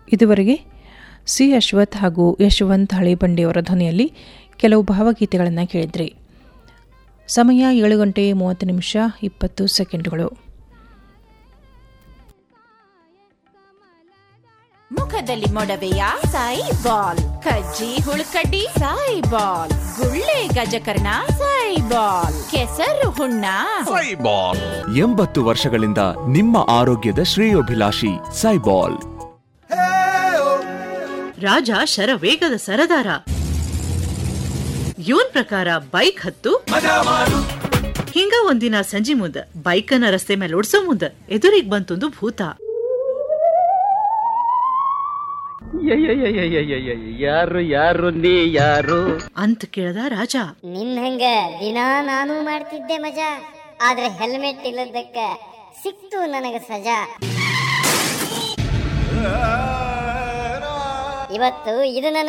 ಇದುವರೆಗೆ ಸಿ ಅಶ್ವಥ್ ಹಾಗೂ ಯಶವಂತ್ ಹಳಿಬಂಡಿಯವರ ಧ್ವನಿಯಲ್ಲಿ ಕೆಲವು ಭಾವಗೀತೆಗಳನ್ನು ಕೇಳಿದ್ರಿ ಸಮಯ ಏಳು ಗಂಟೆ ಮೂವತ್ತು ನಿಮಿಷ ಇಪ್ಪತ್ತು ಸೆಕೆಂಡುಗಳು ಮುಖದಲ್ಲಿ ಮೊಡವೆಯ ಸಾಯಿ ಬಾಲ್ ಕಜ್ಜಿ ಹುಳುಕಡ್ಡಿ ಸಾಯಿ ಬಾಲ್ ಗುಳ್ಳೆ ಗಜಕರ್ಣ ಸಾಯಿ ಬಾಲ್ ಕೆಸರು ಹುಣ್ಣ ಸೈಬಾಲ್ ಎಂಬತ್ತು ವರ್ಷಗಳಿಂದ ನಿಮ್ಮ ಆರೋಗ್ಯದ ಶ್ರೇಯೋಭಿಲಾಷಿ ಸೈಬಾಲ್ ರಾಜ ಶರವೇಗದ ಸರದಾರ ಇವನ್ ಪ್ರಕಾರ ಬೈಕ್ ಹತ್ತು ಹಿಂಗ ಒಂದಿನ ಸಂಜಿ ಮುಂದ ಬೈಕನ್ನ ರಸ್ತೆ ಮೇಲೆ ಓಡ್ಸೋ ಮುಂದ ಎದುರಿಗೆ ಬಂತೊಂದು ಭೂತ ಯಾರು ಯಾರು ನೀ ಯಾರು ಅಂತ ಕೇಳ್ದ ರಾಜ ನಿನ್ ಹಂಗ ದಿನಾ ನಾನು ಮಾಡ್ತಿದ್ದೆ ಮಜಾ ಆದ್ರೆ ಹೆಲ್ಮೆಟ್ ಇಲ್ಲದಕ್ಕ ಸಿಕ್ತು ನನಗ ಸಜಾ ಇವತ್ತು ಇದು ನನ್ನ